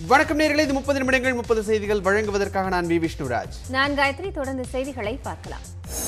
வணக்கம் நேர்களே இது முப்பது நிமிடங்கள் முப்பது செய்திகள் வழங்குவதற்காக நான் வி விஷ்ணுராஜ் நான் காயத்ரி தொடர்ந்து செய்திகளை பார்க்கலாம்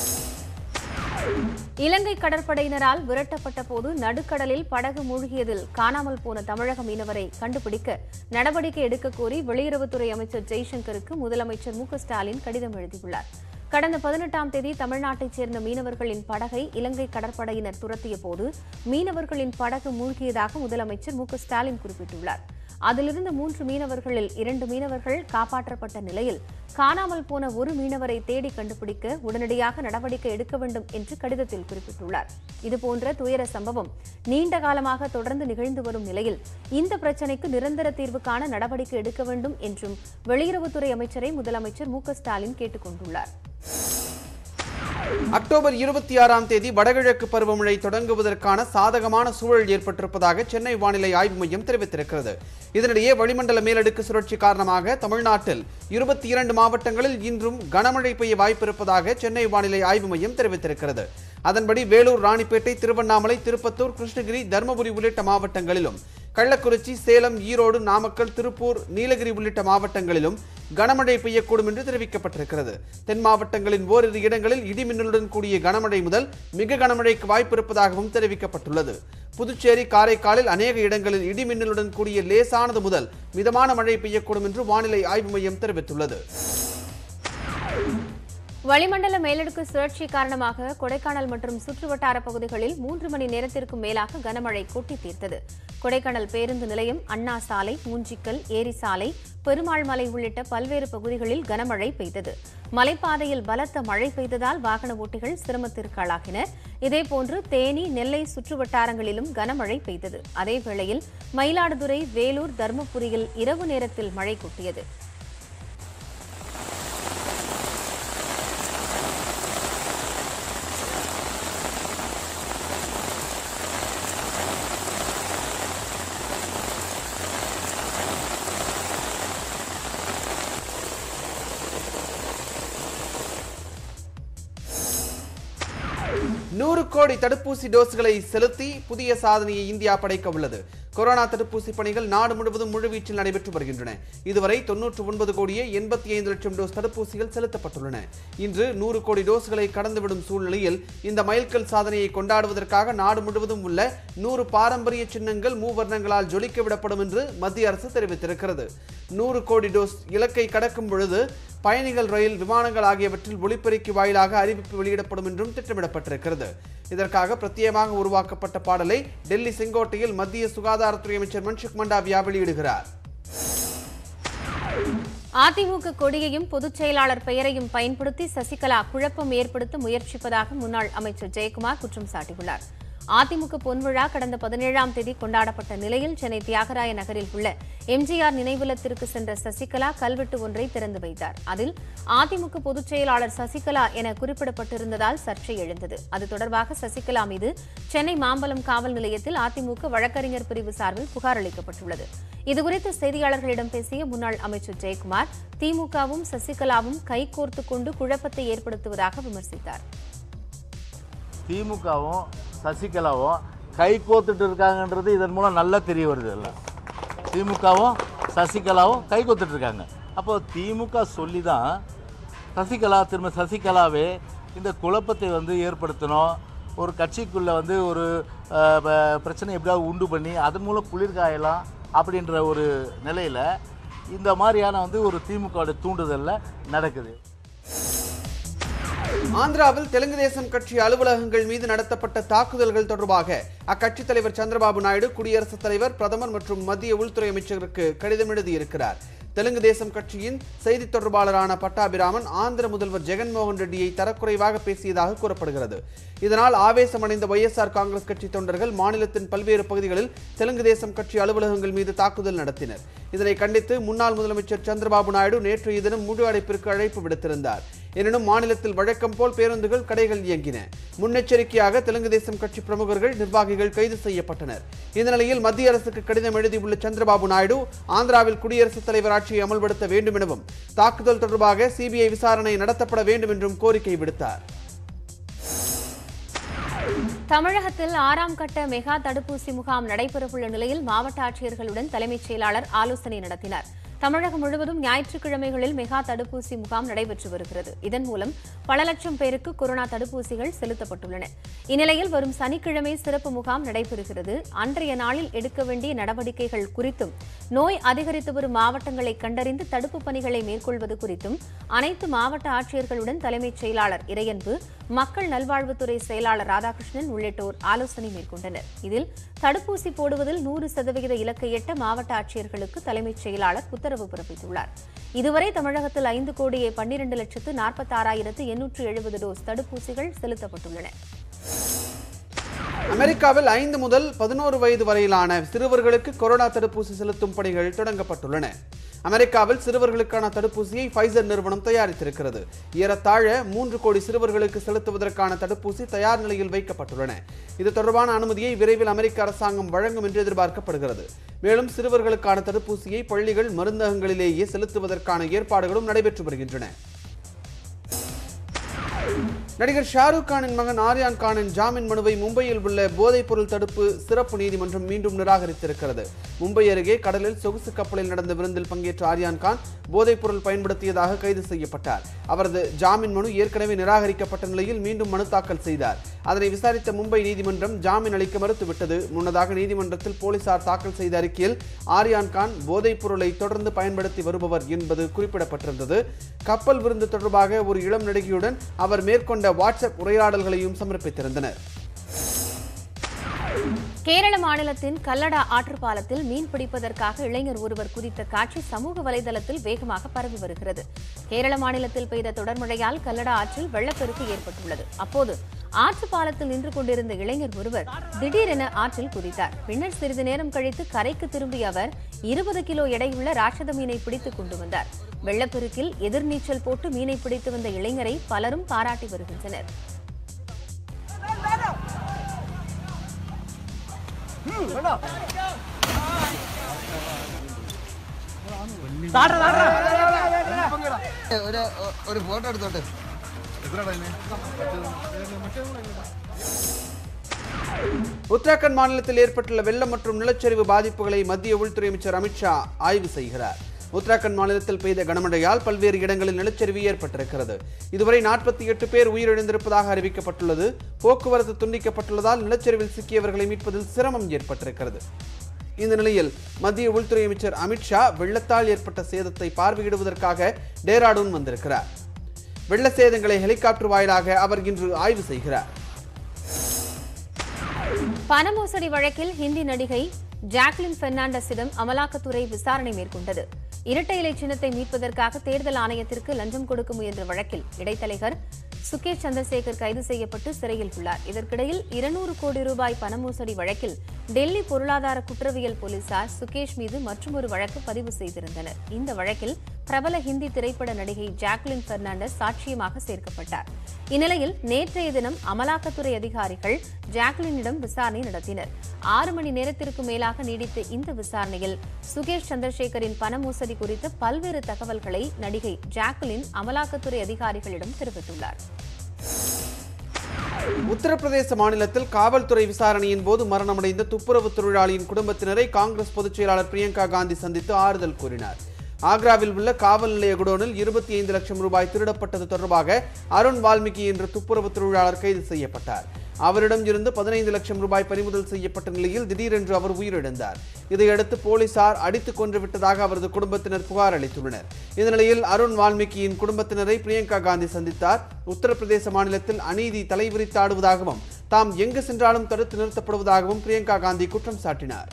இலங்கை கடற்படையினரால் விரட்டப்பட்ட போது நடுக்கடலில் படகு மூழ்கியதில் காணாமல் போன தமிழக மீனவரை கண்டுபிடிக்க நடவடிக்கை எடுக்க கோரி வெளியுறவுத்துறை அமைச்சர் ஜெய்சங்கருக்கு முதலமைச்சர் மு க ஸ்டாலின் கடிதம் எழுதியுள்ளார் கடந்த பதினெட்டாம் தேதி தமிழ்நாட்டைச் சேர்ந்த மீனவர்களின் படகை இலங்கை கடற்படையினர் துரத்திய போது மீனவர்களின் படகு மூழ்கியதாக முதலமைச்சர் மு க ஸ்டாலின் குறிப்பிட்டுள்ளார் அதிலிருந்து மூன்று மீனவர்களில் இரண்டு மீனவர்கள் காப்பாற்றப்பட்ட நிலையில் காணாமல் போன ஒரு மீனவரை தேடி கண்டுபிடிக்க உடனடியாக நடவடிக்கை எடுக்க வேண்டும் என்று கடிதத்தில் குறிப்பிட்டுள்ளார் இதுபோன்ற துயர சம்பவம் நீண்ட காலமாக தொடர்ந்து நிகழ்ந்து வரும் நிலையில் இந்த பிரச்சினைக்கு நிரந்தர தீர்வு காண நடவடிக்கை எடுக்க வேண்டும் என்றும் வெளியுறவுத்துறை அமைச்சரை முதலமைச்சர் மு க ஸ்டாலின் கேட்டுக் கொண்டுள்ளார் அக்டோபர் இருபத்தி ஆறாம் தேதி வடகிழக்கு பருவமழை தொடங்குவதற்கான சாதகமான சூழல் ஏற்பட்டிருப்பதாக சென்னை வானிலை ஆய்வு மையம் தெரிவித்திருக்கிறது இதனிடையே வளிமண்டல மேலடுக்கு சுழற்சி காரணமாக தமிழ்நாட்டில் இருபத்தி இரண்டு மாவட்டங்களில் இன்றும் கனமழை பெய்ய வாய்ப்பிருப்பதாக சென்னை வானிலை ஆய்வு மையம் தெரிவித்திருக்கிறது அதன்படி வேலூர் ராணிப்பேட்டை திருவண்ணாமலை திருப்பத்தூர் கிருஷ்ணகிரி தருமபுரி உள்ளிட்ட மாவட்டங்களிலும் கள்ளக்குறிச்சி சேலம் ஈரோடு நாமக்கல் திருப்பூர் நீலகிரி உள்ளிட்ட மாவட்டங்களிலும் கனமழை பெய்யக்கூடும் என்று தெரிவிக்கப்பட்டிருக்கிறது தென் மாவட்டங்களின் ஓரிரு இடங்களில் இடிமின்னலுடன் கூடிய கனமழை முதல் மிக கனமழைக்கு வாய்ப்பு இருப்பதாகவும் தெரிவிக்கப்பட்டுள்ளது புதுச்சேரி காரைக்காலில் அநேக இடங்களில் இடிமின்னலுடன் கூடிய லேசானது முதல் மிதமான மழை பெய்யக்கூடும் என்று வானிலை ஆய்வு மையம் தெரிவித்துள்ளது வளிமண்டல மேலடுக்கு சுழற்சி காரணமாக கொடைக்கானல் மற்றும் சுற்றுவட்டார பகுதிகளில் மூன்று மணி நேரத்திற்கும் மேலாக கனமழை கொட்டி தீர்த்தது கொடைக்கானல் பேருந்து நிலையம் அண்ணா சாலை மூஞ்சிக்கல் ஏரி சாலை பெருமாள் மலை உள்ளிட்ட பல்வேறு பகுதிகளில் கனமழை பெய்தது மலைப்பாதையில் பலத்த மழை பெய்ததால் வாகன ஓட்டிகள் சிரமத்திற்கு ஆளாகினர் இதேபோன்று தேனி நெல்லை சுற்றுவட்டாரங்களிலும் கனமழை பெய்தது அதேவேளையில் மயிலாடுதுறை வேலூர் தருமபுரியில் இரவு நேரத்தில் மழை கொட்டியது நூறு கோடி தடுப்பூசி டோஸ்களை செலுத்தி புதிய சாதனையை இந்தியா படைக்க உள்ளது கொரோனா தடுப்பூசி பணிகள் நாடு முழுவதும் முழுவீச்சில் நடைபெற்று வருகின்றன இதுவரை தொன்னூற்று ஒன்பது கோடியே எண்பத்தி ஐந்து லட்சம் டோஸ் தடுப்பூசிகள் செலுத்தப்பட்டுள்ளன இன்று நூறு கோடி டோஸ்களை கடந்துவிடும் சூழ்நிலையில் இந்த மைல்கல் சாதனையை கொண்டாடுவதற்காக நாடு முழுவதும் உள்ள நூறு பாரம்பரிய சின்னங்கள் மூவர்ணங்களால் ஜொலிக்க விடப்படும் என்று மத்திய அரசு தெரிவித்திருக்கிறது நூறு கோடி டோஸ் இலக்கை கடக்கும் பொழுது பயணிகள் ரயில் விமானங்கள் ஆகியவற்றில் ஒளிப்பெருக்கி வாயிலாக அறிவிப்பு வெளியிடப்படும் என்றும் திட்டமிடப்பட்டிருக்கிறது இதற்காக பிரத்யேகமாக உருவாக்கப்பட்ட பாடலை டெல்லி செங்கோட்டையில் மத்திய சுகாதாரத்துறை அமைச்சர் மன்சுக் மண்டாவியா வெளியிடுகிறார் அதிமுக கொடியையும் பொதுச் செயலாளர் பெயரையும் பயன்படுத்தி சசிகலா குழப்பம் ஏற்படுத்த முயற்சிப்பதாக முன்னாள் அமைச்சர் ஜெயக்குமார் குற்றம் சாட்டியுள்ளார் அதிமுக பொன்விழா கடந்த பதினேழாம் தேதி கொண்டாடப்பட்ட நிலையில் சென்னை தியாகராய நகரில் உள்ள எம்ஜிஆர் நினைவில்லத்திற்கு சென்ற சசிகலா கல்வெட்டு ஒன்றை திறந்து வைத்தார் அதில் அதிமுக பொதுச் செயலாளர் சசிகலா என குறிப்பிடப்பட்டிருந்ததால் சர்ச்சை எழுந்தது அது தொடர்பாக சசிகலா மீது சென்னை மாம்பலம் காவல் நிலையத்தில் அதிமுக வழக்கறிஞர் பிரிவு சார்பில் புகார் அளிக்கப்பட்டுள்ளது இதுகுறித்து செய்தியாளர்களிடம் பேசிய முன்னாள் அமைச்சர் ஜெயக்குமார் திமுகவும் சசிகலாவும் கைகோர்த்துக் கொண்டு குழப்பத்தை ஏற்படுத்துவதாக விமர்சித்தார் திமுகவும் சசிகலாவும் கை கோத்துட்டு இருக்காங்கன்றது இதன் மூலம் நல்லா தெரிய வருது எல்லாம் திமுகவும் சசிகலாவும் கை கோத்துட்டு இருக்காங்க அப்போ திமுக சொல்லி தான் சசிகலா திரும்ப சசிகலாவே இந்த குழப்பத்தை வந்து ஏற்படுத்தணும் ஒரு கட்சிக்குள்ளே வந்து ஒரு அஹ், ப- பிரச்சனை எப்படியாவது உண்டு பண்ணி அதன் மூலம் குளிர்காயலாம் அப்படின்ற ஒரு நிலையில் இந்த மாதிரியான வந்து ஒரு திமுகவோட தூண்டுதலில் நடக்குது ஆந்திராவில் தெலுங்கு தேசம் கட்சி அலுவலகங்கள் மீது நடத்தப்பட்ட தாக்குதல்கள் தொடர்பாக அக்கட்சித் தலைவர் சந்திரபாபு நாயுடு குடியரசுத் தலைவர் பிரதமர் மற்றும் மத்திய உள்துறை அமைச்சருக்கு கடிதம் எழுதியிருக்கிறார் தெலுங்கு தேசம் கட்சியின் செய்தித் தொடர்பாளரான பட்டாபிராமன் ஆந்திர முதல்வர் ஜெகன்மோகன் ரெட்டியை தரக்குறைவாக பேசியதாக கூறப்படுகிறது இதனால் ஆவேசமடைந்த ஒய்எஸ்ஆர் காங்கிரஸ் கட்சி தொண்டர்கள் மாநிலத்தின் பல்வேறு பகுதிகளில் தெலுங்கு தேசம் கட்சி அலுவலகங்கள் மீது தாக்குதல் நடத்தினர் இதனை கண்டித்து முன்னாள் முதலமைச்சர் சந்திரபாபு நாயுடு நேற்றைய தினம் முழு அடைப்பிற்கு அழைப்பு விடுத்திருந்தார் எனினும் மாநிலத்தில் வழக்கம் போல் பேருந்துகள் கடைகள் இயங்கின முன்னெச்சரிக்கையாக தெலுங்கு தேசம் கட்சி பிரமுகர்கள் நிர்வாகிகள் கைது செய்யப்பட்டனர் இந்த நிலையில் மத்திய அரசுக்கு கடிதம் எழுதியுள்ள சந்திரபாபு நாயுடு ஆந்திராவில் குடியரசுத் தலைவர் ஆட்சியை அமல்படுத்த வேண்டும் எனவும் தாக்குதல் தொடர்பாக சிபிஐ விசாரணை நடத்தப்பட வேண்டும் என்றும் கோரிக்கை விடுத்தார் தமிழகத்தில் ஆறாம் கட்ட மெகா தடுப்பூசி முகாம் நடைபெறவுள்ள நிலையில் மாவட்ட ஆட்சியர்களுடன் தலைமைச் செயலாளர் ஆலோசனை நடத்தினார் தமிழகம் முழுவதும் ஞாயிற்றுக்கிழமைகளில் மெகா தடுப்பூசி முகாம் நடைபெற்று வருகிறது இதன் மூலம் பல லட்சம் பேருக்கு கொரோனா தடுப்பூசிகள் செலுத்தப்பட்டுள்ளன இந்நிலையில் வரும் சனிக்கிழமை சிறப்பு முகாம் நடைபெறுகிறது அன்றைய நாளில் எடுக்க வேண்டிய நடவடிக்கைகள் குறித்தும் நோய் அதிகரித்து வரும் மாவட்டங்களை கண்டறிந்து தடுப்பு பணிகளை மேற்கொள்வது குறித்தும் அனைத்து மாவட்ட ஆட்சியர்களுடன் தலைமைச் செயலாளர் இறையன்பு மக்கள் நல்வாழ்வுத்துறை செயலாளர் ராதாகிருஷ்ணன் உள்ளிட்டோர் ஆலோசனை மேற்கொண்டனர் இதில் தடுப்பூசி போடுவதில் நூறு சதவிகித இலக்கை எட்ட மாவட்ட ஆட்சியர்களுக்கு தலைமைச் செயலாளர் உத்தரவு பிறப்பித்துள்ளார் இதுவரை தமிழகத்தில் ஐந்து கோடியே பன்னிரண்டு லட்சத்து நாற்பத்தாறாயிரத்து எண்ணூற்று எழுபது டோஸ் தடுப்பூசிகள் செலுத்தப்பட்டுள்ளன அமெரிக்காவில் ஐந்து முதல் பதினோரு வயது வரையிலான சிறுவர்களுக்கு கொரோனா தடுப்பூசி செலுத்தும் பணிகள் தொடங்கப்பட்டுள்ளன அமெரிக்காவில் சிறுவர்களுக்கான தடுப்பூசியை ஃபைசர் நிறுவனம் தயாரித்திருக்கிறது ஏறத்தாழ மூன்று கோடி சிறுவர்களுக்கு செலுத்துவதற்கான தடுப்பூசி தயார் நிலையில் வைக்கப்பட்டுள்ளன இது தொடர்பான அனுமதியை விரைவில் அமெரிக்க அரசாங்கம் வழங்கும் என்று எதிர்பார்க்கப்படுகிறது மேலும் சிறுவர்களுக்கான தடுப்பூசியை பள்ளிகள் மருந்தகங்களிலேயே செலுத்துவதற்கான ஏற்பாடுகளும் நடைபெற்று வருகின்றன நடிகர் ஷாருக் கானின் மகன் ஆர்யான் கானின் ஜாமீன் மனுவை மும்பையில் உள்ள போதைப்பொருள் தடுப்பு சிறப்பு நீதிமன்றம் மீண்டும் நிராகரித்திருக்கிறது மும்பை அருகே கடலில் சொகுசு கப்பலில் நடந்த விருந்தில் பங்கேற்ற ஆர்யான் கான் போதைப்பொருள் பயன்படுத்தியதாக கைது செய்யப்பட்டார் அவரது ஜாமீன் மனு ஏற்கனவே நிராகரிக்கப்பட்ட நிலையில் மீண்டும் மனு தாக்கல் செய்தார் அதனை விசாரித்த மும்பை நீதிமன்றம் ஜாமீன் அளிக்க மறுத்துவிட்டது முன்னதாக நீதிமன்றத்தில் போலீசார் தாக்கல் செய்த அறிக்கையில் ஆர்யான் கான் போதைப் பொருளை தொடர்ந்து பயன்படுத்தி வருபவர் என்பது குறிப்பிடப்பட்டிருந்தது கப்பல் விருந்து தொடர்பாக ஒரு இளம் நடிகையுடன் அவர் மேற்கொண்ட வாட்ஸ்அப் உரையாடல்களையும் சமர்ப்பித்திருந்தனர் கேரள மாநிலத்தின் கல்லடா ஆற்றுப்பாலத்தில் மீன் பிடிப்பதற்காக இளைஞர் ஒருவர் குதித்த காட்சி சமூக வலைதளத்தில் வேகமாக பரவி வருகிறது கேரள மாநிலத்தில் பெய்த தொடர் மழையால் கல்லடா ஆற்றில் வெள்ளப்பெருக்கு ஏற்பட்டுள்ளது அப்போது ஆற்று பாலத்தில் நின்று கொண்டிருந்த இளைஞர் ஒருவர் திடீரென ஆற்றில் குதித்தார் பின்னர் சிறிது நேரம் கழித்து கரைக்கு திரும்பிய அவர் இருபது கிலோ எடையுள்ள ராட்சத மீனை பிடித்துக் கொண்டு வந்தார் வெள்ளப்பெருக்கில் எதிர்நீச்சல் போட்டு மீனை பிடித்து வந்த இளைஞரை பலரும் பாராட்டி வருகின்றனர் ഒരു ഒരു ഫോട്ടോ എടുത്തോട്ടെ உத்தராகண்ட் மாநிலத்தில் ஏற்பட்டுள்ள வெள்ளம் மற்றும் நிலச்சரிவு பாதிப்புகளை மத்திய உள்துறை அமைச்சர் அமித்ஷா ஆய்வு செய்கிறார் உத்தராகண்ட் மாநிலத்தில் பெய்த கனமழையால் பல்வேறு இடங்களில் நிலச்சரிவு ஏற்பட்டிருக்கிறது இதுவரை நாற்பத்தி எட்டு பேர் உயிரிழந்திருப்பதாக அறிவிக்கப்பட்டுள்ளது போக்குவரத்து துண்டிக்கப்பட்டுள்ளதால் நிலச்சரிவில் சிக்கியவர்களை மீட்பதில் சிரமம் ஏற்பட்டிருக்கிறது இந்த நிலையில் மத்திய உள்துறை அமைச்சர் அமித்ஷா வெள்ளத்தால் ஏற்பட்ட சேதத்தை பார்வையிடுவதற்காக டேராடூன் வந்திருக்கிறார் வெள்ள சேதங்களை ஹெலிகாப்டர் வாயிலாக அவர் இன்று ஆய்வு செய்கிறார் பண மோசடி வழக்கில் ஹிந்தி நடிகை ஜாக்லின் பெர்னாண்டஸிடம் அமலாக்கத்துறை விசாரணை மேற்கொண்டது இரட்டை இலை சின்னத்தை மீட்பதற்காக தேர்தல் ஆணையத்திற்கு லஞ்சம் கொடுக்க முயன்ற வழக்கில் இடைத்தலைவர் சுகேஷ் சந்திரசேகர் கைது செய்யப்பட்டு சிறையில் உள்ளார் இதற்கிடையில் இருநூறு கோடி ரூபாய் பண மோசடி வழக்கில் டெல்லி பொருளாதார குற்றவியல் போலீசார் சுகேஷ் மீது மற்றொரு வழக்கு பதிவு செய்திருந்தனர் இந்த வழக்கில் பிரபல ஹிந்தி திரைப்பட நடிகை ஜாக்லின் பெர்னாண்டஸ் சாட்சியமாக சேர்க்கப்பட்டார் இந்நிலையில் நேற்றைய தினம் அமலாக்கத்துறை அதிகாரிகள் ஜாக்லினிடம் விசாரணை நடத்தினர் ஆறு மணி நேரத்திற்கு மேலாக நீடித்த இந்த விசாரணையில் சுகேஷ் சந்திரசேகரின் பண மோசடி குறித்த பல்வேறு தகவல்களை நடிகை ஜாக்லின் அமலாக்கத்துறை அதிகாரிகளிடம் தெரிவித்துள்ளார் உத்தரப்பிரதேச மாநிலத்தில் காவல்துறை விசாரணையின் போது மரணமடைந்த துப்புரவு தொழிலாளியின் குடும்பத்தினரை காங்கிரஸ் பொதுச் செயலாளர் பிரியங்கா காந்தி சந்தித்து ஆறுதல் கூறினார் ஆக்ராவில் உள்ள காவல் நிலைய குடோனில் இருபத்தி ஐந்து லட்சம் ரூபாய் திருடப்பட்டது தொடர்பாக அருண் வால்மீகி என்ற துப்புரவு தொழிலாளர் கைது செய்யப்பட்டார் அவரிடம் இருந்து பதினைந்து லட்சம் ரூபாய் பறிமுதல் செய்யப்பட்ட நிலையில் திடீரென்று அவர் உயிரிழந்தார் இதையடுத்து போலீசார் அடித்துக் கொன்று விட்டதாக அவரது குடும்பத்தினர் புகார் அளித்துள்ளனர் இந்த நிலையில் அருண் வால்மீகியின் குடும்பத்தினரை பிரியங்கா காந்தி சந்தித்தார் உத்தரப்பிரதேச மாநிலத்தில் அநீதி தலைவிரித்தாடுவதாகவும் தாம் எங்கு சென்றாலும் தடுத்து நிறுத்தப்படுவதாகவும் பிரியங்கா காந்தி குற்றம் சாட்டினார்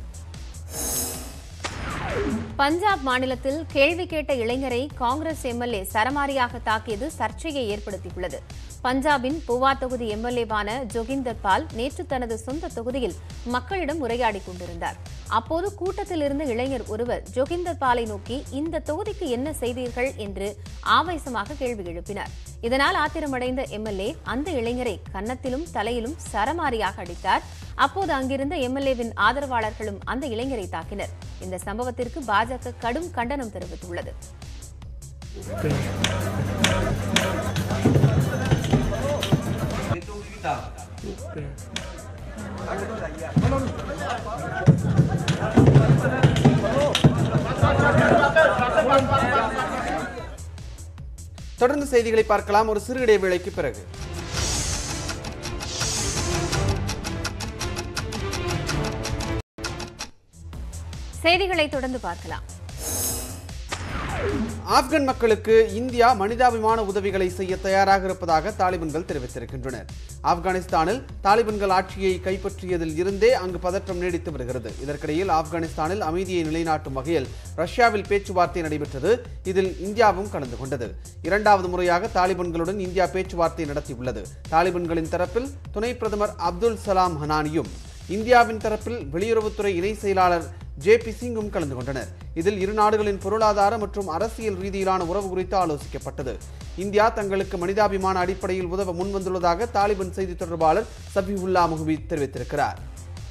பஞ்சாப் மாநிலத்தில் கேள்வி கேட்ட இளைஞரை காங்கிரஸ் எம்எல்ஏ சரமாரியாக தாக்கியது சர்ச்சையை ஏற்படுத்தியுள்ளது பஞ்சாபின் புவா தொகுதி எம்எல்ஏவான ஜோகிந்தர் பால் நேற்று தனது சொந்த தொகுதியில் மக்களிடம் உரையாடிக் கொண்டிருந்தார் அப்போது கூட்டத்தில் இருந்த இளைஞர் ஒருவர் ஜோகிந்தர் பாலை நோக்கி இந்த தொகுதிக்கு என்ன செய்தீர்கள் என்று ஆவேசமாக கேள்வி எழுப்பினார் இதனால் ஆத்திரமடைந்த எம்எல்ஏ அந்த இளைஞரை கன்னத்திலும் தலையிலும் சரமாரியாக அடித்தார் அப்போது அங்கிருந்த எம்எல்ஏவின் ஆதரவாளர்களும் அந்த இளைஞரை தாக்கினர் இந்த சம்பவத்திற்கு பாஜக கடும் கண்டனம் தெரிவித்துள்ளது தொடர்ந்து செய்திகளை பார்க்கலாம் ஒரு சிறு இடைவேளைக்கு பிறகு செய்திகளை தொடர்ந்து பார்க்கலாம் ஆப்கன் மக்களுக்கு இந்தியா மனிதாபிமான உதவிகளை செய்ய தயாராக இருப்பதாக தாலிபான்கள் தெரிவித்திருக்கின்றனர் ஆப்கானிஸ்தானில் தாலிபான்கள் ஆட்சியை கைப்பற்றியதில் இருந்தே அங்கு பதற்றம் நீடித்து வருகிறது இதற்கிடையில் ஆப்கானிஸ்தானில் அமைதியை நிலைநாட்டும் வகையில் ரஷ்யாவில் பேச்சுவார்த்தை நடைபெற்றது இதில் இந்தியாவும் கலந்து கொண்டது இரண்டாவது முறையாக தாலிபான்களுடன் இந்தியா பேச்சுவார்த்தை நடத்தியுள்ளது தாலிபான்களின் தரப்பில் துணை பிரதமர் அப்துல் சலாம் ஹனானியும் இந்தியாவின் தரப்பில் வெளியுறவுத்துறை இணை செயலாளர் ஜே பி சிங்கும் கலந்து கொண்டனர் இதில் இரு நாடுகளின் பொருளாதார மற்றும் அரசியல் ரீதியிலான உறவு குறித்து ஆலோசிக்கப்பட்டது இந்தியா தங்களுக்கு மனிதாபிமான அடிப்படையில் உதவ முன்வந்துள்ளதாக தாலிபான் செய்தி தொடர்பாளர் சபிவுல்லா முஹபி தெரிவித்திருக்கிறார்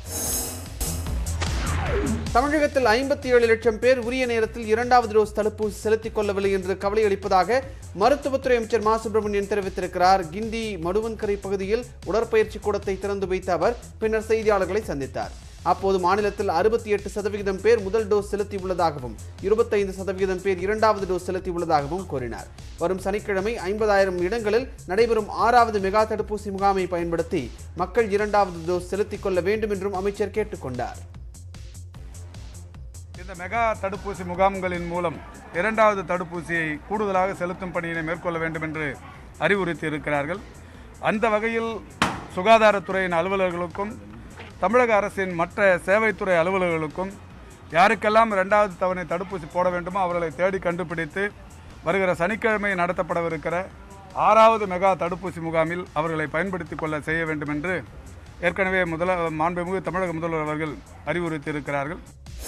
தமிழகத்தில் ஐம்பத்தி ஏழு லட்சம் பேர் உரிய நேரத்தில் இரண்டாவது டோஸ் தடுப்பூசி செலுத்திக் கொள்ளவில்லை என்று கவலை அளிப்பதாக மருத்துவத்துறை அமைச்சர் மா சுப்பிரமணியன் தெரிவித்திருக்கிறார் கிண்டி மடுவன்கரை பகுதியில் உடற்பயிற்சி கூடத்தை திறந்து வைத்த அவர் பின்னர் செய்தியாளர்களை சந்தித்தார் அப்போது மாநிலத்தில் அறுபத்தி எட்டு சதவிகிதம் பேர் முதல் டோஸ் செலுத்தியுள்ளதாகவும் இருபத்தைந்து சதவிகிதம் பேர் இரண்டாவது டோஸ் செலுத்தியுள்ளதாகவும் கூறினார் வரும் சனிக்கிழமை ஐம்பதாயிரம் இடங்களில் நடைபெறும் ஆறாவது மெகா தடுப்பூசி முகாமை பயன்படுத்தி மக்கள் இரண்டாவது டோஸ் செலுத்திக் கொள்ள வேண்டும் என்றும் அமைச்சர் கேட்டுக்கொண்டார் இந்த மெகா தடுப்பூசி முகாம்களின் மூலம் இரண்டாவது தடுப்பூசியை கூடுதலாக செலுத்தும் பணியினை மேற்கொள்ள வேண்டும் என்று அறிவுறுத்தி இருக்கிறார்கள் அந்த வகையில் சுகாதாரத்துறையின் அலுவலர்களுக்கும் தமிழக அரசின் மற்ற சேவைத்துறை அலுவலர்களுக்கும் யாருக்கெல்லாம் இரண்டாவது தவணை தடுப்பூசி போட வேண்டுமோ அவர்களை தேடி கண்டுபிடித்து வருகிற சனிக்கிழமை நடத்தப்படவிருக்கிற ஆறாவது மெகா தடுப்பூசி முகாமில் அவர்களை பயன்படுத்திக் கொள்ள செய்ய வேண்டும் என்று ஏற்கனவே முதல மாண்புமிகு தமிழக முதல்வர் அவர்கள் அறிவுறுத்தி இருக்கிறார்கள்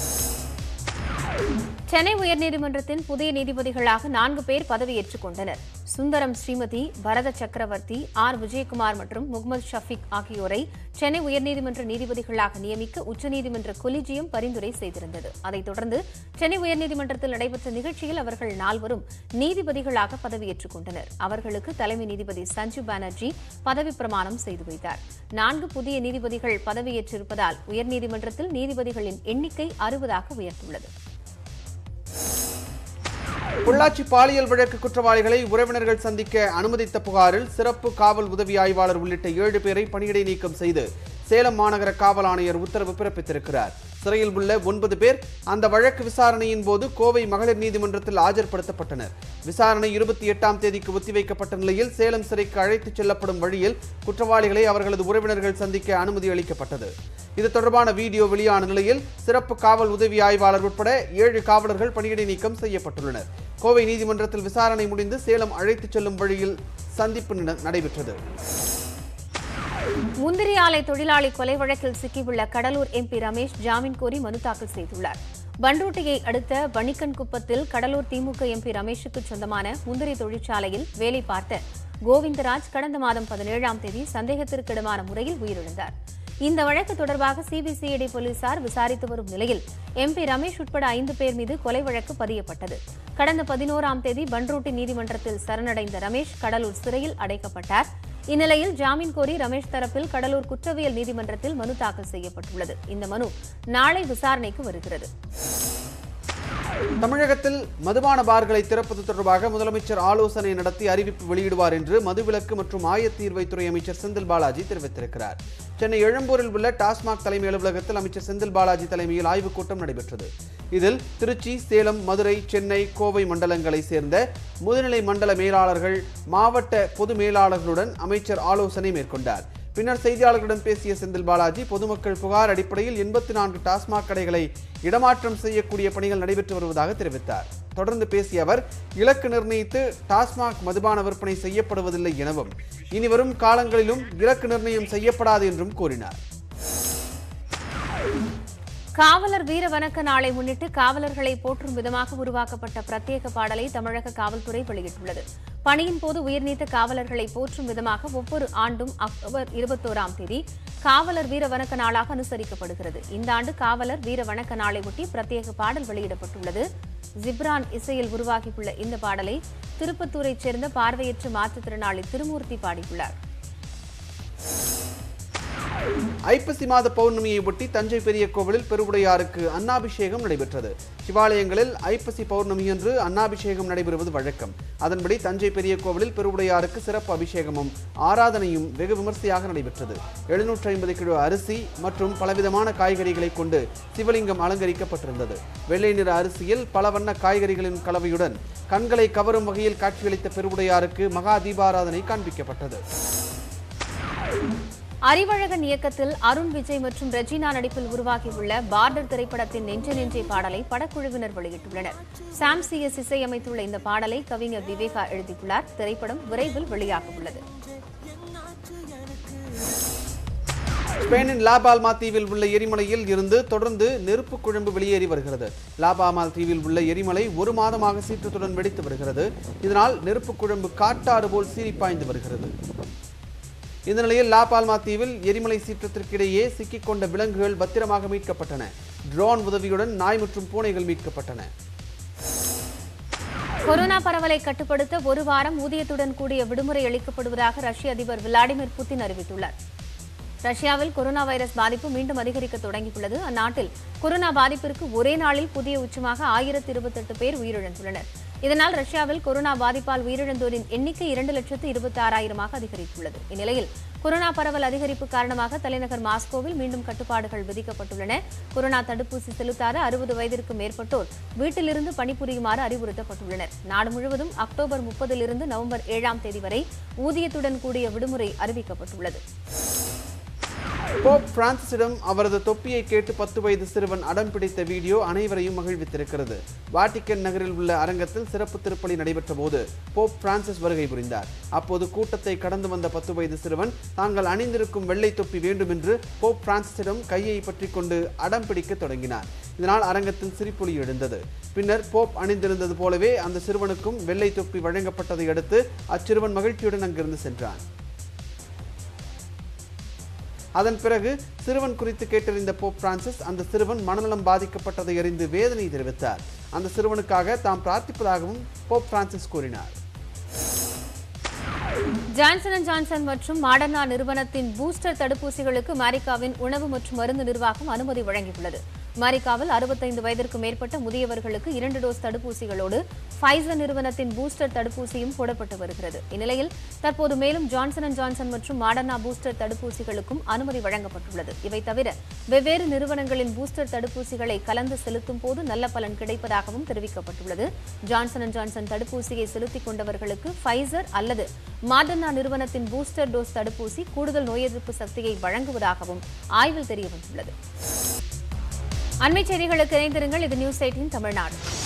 சென்னை உயர்நீதிமன்றத்தின் புதிய நீதிபதிகளாக நான்கு பேர் பதவியேற்றுக் கொண்டனர் சுந்தரம் ஸ்ரீமதி பரத சக்கரவர்த்தி ஆர் விஜயகுமார் மற்றும் முகமது ஷஃபீக் ஆகியோரை சென்னை உயர்நீதிமன்ற நீதிபதிகளாக நியமிக்க உச்சநீதிமன்ற கொலிஜியம் பரிந்துரை செய்திருந்தது அதைத் தொடர்ந்து சென்னை உயர்நீதிமன்றத்தில் நடைபெற்ற நிகழ்ச்சியில் அவர்கள் நால்வரும் நீதிபதிகளாக பதவியேற்றுக் கொண்டனர் அவர்களுக்கு தலைமை நீதிபதி சஞ்சீவ் பானர்ஜி பதவி பிரமாணம் செய்து வைத்தார் நான்கு புதிய நீதிபதிகள் பதவியேற்றிருப்பதால் உயர்நீதிமன்றத்தில் நீதிபதிகளின் எண்ணிக்கை அறுபதாக உயர்ந்துள்ளது பொள்ளாச்சி பாலியல் வழக்கு குற்றவாளிகளை உறவினர்கள் சந்திக்க அனுமதித்த புகாரில் சிறப்பு காவல் உதவி ஆய்வாளர் உள்ளிட்ட ஏழு பேரை பணியிடை நீக்கம் செய்து சேலம் மாநகர காவல் ஆணையர் உத்தரவு பிறப்பித்திருக்கிறார் சிறையில் உள்ள ஒன்பது பேர் அந்த வழக்கு விசாரணையின் போது கோவை மகளிர் நீதிமன்றத்தில் ஆஜர்படுத்தப்பட்டனர் விசாரணை இருபத்தி எட்டாம் தேதிக்கு ஒத்திவைக்கப்பட்ட நிலையில் சேலம் சிறைக்கு அழைத்துச் செல்லப்படும் வழியில் குற்றவாளிகளை அவர்களது உறவினர்கள் சந்திக்க அனுமதி அளிக்கப்பட்டது இது தொடர்பான வீடியோ வெளியான நிலையில் சிறப்பு காவல் உதவி ஆய்வாளர் உட்பட ஏழு காவலர்கள் பணியிடை நீக்கம் செய்யப்பட்டுள்ளனர் கோவை நீதிமன்றத்தில் விசாரணை முடிந்து சேலம் அழைத்துச் செல்லும் வழியில் சந்திப்பு நட- நடைபெற்றது முந்திரி ஆலை தொழிலாளி கொலை வழக்கில் சிக்கியுள்ள கடலூர் எம்பி ரமேஷ் ஜாமீன் கோரி மனு தாக்கல் செய்துள்ளார் பண்ருட்டியை அடுத்த பணிக்கன் குப்பத்தில் கடலூர் திமுக எம்பி ரமேஷுக்கு சொந்தமான முந்திரி தொழிற்சாலையில் வேலை பார்த்த கோவிந்தராஜ் கடந்த மாதம் பதினேழாம் தேதி சந்தேகத்திற்கிடமான முறையில் உயிரிழந்தார் இந்த வழக்கு தொடர்பாக சிபிசிஐடி போலீசார் விசாரித்து வரும் நிலையில் எம்பி ரமேஷ் உட்பட ஐந்து பேர் மீது கொலை வழக்கு பதியப்பட்டது கடந்த பதினோராம் தேதி பன்ருட்டி நீதிமன்றத்தில் சரணடைந்த ரமேஷ் கடலூர் சிறையில் அடைக்கப்பட்டார் இந்நிலையில் ஜாமீன் கோரி ரமேஷ் தரப்பில் கடலூர் குற்றவியல் நீதிமன்றத்தில் மனு தாக்கல் செய்யப்பட்டுள்ளது இந்த மனு நாளை விசாரணைக்கு வருகிறது தமிழகத்தில் மதுபான பார்களை திறப்பது தொடர்பாக முதலமைச்சர் ஆலோசனை நடத்தி அறிவிப்பு வெளியிடுவார் என்று மதுவிலக்கு மற்றும் ஆயத்தீர்வைத்துறை அமைச்சர் செந்தில் பாலாஜி தெரிவித்திருக்கிறார் சென்னை எழும்பூரில் உள்ள டாஸ்மாக் தலைமை அலுவலகத்தில் அமைச்சர் செந்தில் பாலாஜி தலைமையில் ஆய்வுக் கூட்டம் நடைபெற்றது இதில் திருச்சி சேலம் மதுரை சென்னை கோவை மண்டலங்களை சேர்ந்த முதுநிலை மண்டல மேலாளர்கள் மாவட்ட பொது மேலாளர்களுடன் அமைச்சர் ஆலோசனை மேற்கொண்டார் பின்னர் செய்தியாளர்களிடம் பேசிய செந்தில் பாலாஜி பொதுமக்கள் புகார் அடிப்படையில் எண்பத்தி நான்கு டாஸ்மாக் கடைகளை இடமாற்றம் செய்யக்கூடிய பணிகள் நடைபெற்று வருவதாக தெரிவித்தார் தொடர்ந்து பேசிய அவர் இலக்கு நிர்ணயித்து டாஸ்மாக் மதுபான விற்பனை செய்யப்படுவதில்லை எனவும் இனிவரும் காலங்களிலும் இலக்கு நிர்ணயம் செய்யப்படாது என்றும் கூறினார் காவலர் வீர வணக்க நாளை முன்னிட்டு காவலர்களை போற்றும் விதமாக உருவாக்கப்பட்ட பிரத்யேக பாடலை தமிழக காவல்துறை வெளியிட்டுள்ளது பணியின் போது உயிர்நீத்த காவலர்களை போற்றும் விதமாக ஒவ்வொரு ஆண்டும் அக்டோபர் இருபத்தோராம் தேதி காவலர் வீர வணக்க நாளாக அனுசரிக்கப்படுகிறது இந்த ஆண்டு காவலர் வீர வணக்க நாளை ஒட்டி பிரத்யேக பாடல் வெளியிடப்பட்டுள்ளது ஜிப்ரான் இசையில் உருவாகியுள்ள இந்த பாடலை திருப்பத்தூரைச் சேர்ந்த பார்வையற்ற மாற்றுத்திறனாளி திருமூர்த்தி பாடியுள்ளார் ஐப்பசி மாத பௌர்ணமியை ஒட்டி தஞ்சை பெரிய கோவிலில் பெருவுடையாருக்கு அன்னாபிஷேகம் நடைபெற்றது சிவாலயங்களில் ஐப்பசி பௌர்ணமியன்று அன்னாபிஷேகம் நடைபெறுவது வழக்கம் அதன்படி தஞ்சை பெரிய கோவிலில் பெருவுடையாருக்கு சிறப்பு அபிஷேகமும் ஆராதனையும் வெகு விமர்சையாக நடைபெற்றது எழுநூற்றி ஐம்பது கிலோ அரிசி மற்றும் பலவிதமான காய்கறிகளை கொண்டு சிவலிங்கம் அலங்கரிக்கப்பட்டிருந்தது வெள்ளை நிற அரிசியில் பல வண்ண காய்கறிகளின் கலவையுடன் கண்களை கவரும் வகையில் காட்சியளித்த பெருவுடையாருக்கு மகா தீபாராதனை காண்பிக்கப்பட்டது அறிவழகன் இயக்கத்தில் அருண் விஜய் மற்றும் ரெஜினா நடிப்பில் உருவாகியுள்ள பார்டர் திரைப்படத்தின் நெஞ்ச நெஞ்சை பாடலை படக்குழுவினர் வெளியிட்டுள்ளனர் சாம் சிஎஸ் இசையமைத்துள்ள இந்த பாடலை கவிஞர் விவேகா எழுதியுள்ளார் திரைப்படம் விரைவில் வெளியாக உள்ளது ஸ்பெயினின் லாபால்மா தீவில் உள்ள எரிமலையில் இருந்து தொடர்ந்து நெருப்பு குழம்பு வெளியேறி வருகிறது லாபாமால் தீவில் உள்ள எரிமலை ஒரு மாதமாக சீற்றத்துடன் வெடித்து வருகிறது இதனால் நெருப்பு குழம்பு காட்டாறு போல் சீறி பாய்ந்து வருகிறது இந்த நிலையில் லாபால்மா தீவில் எரிமலை சீற்றத்திற்கிடையே சிக்கிக்கொண்ட விலங்குகள் பத்திரமாக மீட்கப்பட்டன ட்ரோன் உதவியுடன் நாய் மற்றும் பூனைகள் மீட்கப்பட்டன கொரோனா பரவலை கட்டுப்படுத்த ஒரு வாரம் ஊதியத்துடன் கூடிய விடுமுறை அளிக்கப்படுவதாக ரஷ்ய அதிபர் விளாடிமிர் புட்டின் அறிவித்துள்ளார் ரஷ்யாவில் கொரோனா வைரஸ் பாதிப்பு மீண்டும் அதிகரிக்க தொடங்கியுள்ளது அந்நாட்டில் கொரோனா பாதிப்பிற்கு ஒரே நாளில் புதிய உச்சமாக ஆயிரத்தி இருபத்தெட்டு பேர் உயிரிழந்துள்ளனர் இதனால் ரஷ்யாவில் கொரோனா பாதிப்பால் உயிரிழந்தோரின் எண்ணிக்கை இரண்டு லட்சத்து இருபத்தி ஆறாயிரமாக அதிகரித்துள்ளது இந்நிலையில் கொரோனா பரவல் அதிகரிப்பு காரணமாக தலைநகர் மாஸ்கோவில் மீண்டும் கட்டுப்பாடுகள் விதிக்கப்பட்டுள்ளன கொரோனா தடுப்பூசி செலுத்தாத அறுபது வயதிற்கு மேற்பட்டோர் வீட்டிலிருந்து பணிபுரியுமாறு அறிவுறுத்தப்பட்டுள்ளனர் நாடு முழுவதும் அக்டோபர் முப்பதிலிருந்து நவம்பர் ஏழாம் தேதி வரை ஊதியத்துடன் கூடிய விடுமுறை அறிவிக்கப்பட்டுள்ளது போப் பிரான்சிஸிடம் அவரது தொப்பியை கேட்டு பத்து வயது சிறுவன் அடம் பிடித்த வீடியோ அனைவரையும் மகிழ்வித்திருக்கிறது வாட்டிக்கன் நகரில் உள்ள அரங்கத்தில் சிறப்பு திருப்பலி நடைபெற்ற போது போப் பிரான்சிஸ் வருகை புரிந்தார் அப்போது கூட்டத்தை கடந்து வந்த பத்து வயது சிறுவன் தாங்கள் அணிந்திருக்கும் வெள்ளை தொப்பி வேண்டும் என்று போப் பிரான்சிஸிடம் கையை பற்றிக் கொண்டு அடம் பிடிக்க தொடங்கினார் இதனால் அரங்கத்தில் சிரிப்பொலி எழுந்தது பின்னர் போப் அணிந்திருந்தது போலவே அந்த சிறுவனுக்கும் வெள்ளை தொப்பி வழங்கப்பட்டதை அடுத்து அச்சிறுவன் மகிழ்ச்சியுடன் அங்கிருந்து சென்றான் அதன் பிறகு சிறுவன் குறித்து கேட்டறிந்த போப் பிரான்சிஸ் அந்த சிறுவன் மனநலம் பாதிக்கப்பட்டதை அறிந்து வேதனை தெரிவித்தார் அந்த சிறுவனுக்காக தாம் பிரார்த்திப்பதாகவும் போப் பிரான்சிஸ் கூறினார் ஜான்சன் அண்ட் ஜான்சன் மற்றும் மாடர்னா நிறுவனத்தின் பூஸ்டர் தடுப்பூசிகளுக்கு அமெரிக்காவின் உணவு மற்றும் மருந்து நிர்வாகம் அனுமதி வழங்கியுள்ளது அமெரிக்காவில் அறுபத்தைந்து வயதிற்கு மேற்பட்ட முதியவர்களுக்கு இரண்டு டோஸ் தடுப்பூசிகளோடு ஃபைசர் நிறுவனத்தின் பூஸ்டர் தடுப்பூசியும் போடப்பட்டு வருகிறது இந்நிலையில் தற்போது மேலும் ஜான்சன் அண்ட் ஜான்சன் மற்றும் மாடர்னா பூஸ்டர் தடுப்பூசிகளுக்கும் அனுமதி வழங்கப்பட்டுள்ளது இவை தவிர வெவ்வேறு நிறுவனங்களின் பூஸ்டர் தடுப்பூசிகளை கலந்து செலுத்தும் போது நல்ல பலன் கிடைப்பதாகவும் தெரிவிக்கப்பட்டுள்ளது ஜான்சன் அண்ட் ஜான்சன் தடுப்பூசியை செலுத்திக் கொண்டவர்களுக்கு ஃபைசர் அல்லது மாடர்னா நிறுவனத்தின் பூஸ்டர் டோஸ் தடுப்பூசி கூடுதல் நோய் எதிர்ப்பு சக்தியை வழங்குவதாகவும் ஆய்வில் தெரியவந்துள்ளது அண்மைச் செய்திகளுக்கு இணைந்திருங்கள் இது நியூஸ் எயிட்டின் தமிழ்நாடு